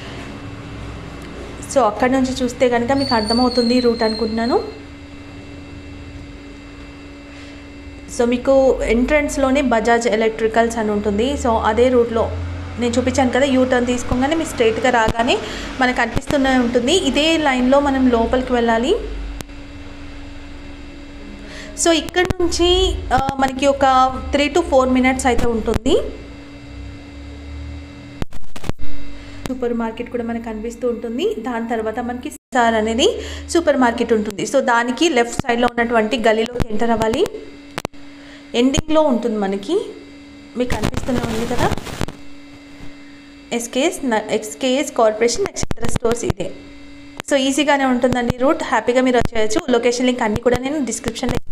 S1: సో అక్కడ నుంచి చూస్తే కనుక మీకు అర్థమవుతుంది రూట్ అనుకుంటున్నాను సో మీకు ఎంట్రన్స్లోనే బజాజ్ ఎలక్ట్రికల్స్ అని ఉంటుంది సో అదే రూట్లో నేను చూపించాను కదా యూ టర్న్ తీసుకోగానే మీరు స్ట్రైట్గా రాగానే మనకు అనిపిస్తూనే ఉంటుంది ఇదే లైన్లో మనం లోపలికి వెళ్ళాలి సో ఇక్కడ నుంచి ఆ, మనకి ఒక త్రీ టు ఫోర్ మినిట్స్ అయితే ఉంటుంది సూపర్ మార్కెట్ కూడా మనకు కనిపిస్తూ ఉంటుంది దాని తర్వాత మనకి సార్ అనేది సూపర్ మార్కెట్ ఉంటుంది సో దానికి లెఫ్ట్ సైడ్లో ఉన్నటువంటి గలీలోకి ఎంటర్ అవ్వాలి ఎండింగ్లో ఉంటుంది మనకి మీకు కనిపిస్తూనే ఉంది కదా SKS SKS corporation Nakshatra stores ఇదే సో ఈజీగానే ఉంటుందండి రూట్ హ్యాపీగా మీరు వచ్చేయచ్చు లొకేషన్ లింక్ అన్ని కూడా నేను డిస్క్రిప్షన్లో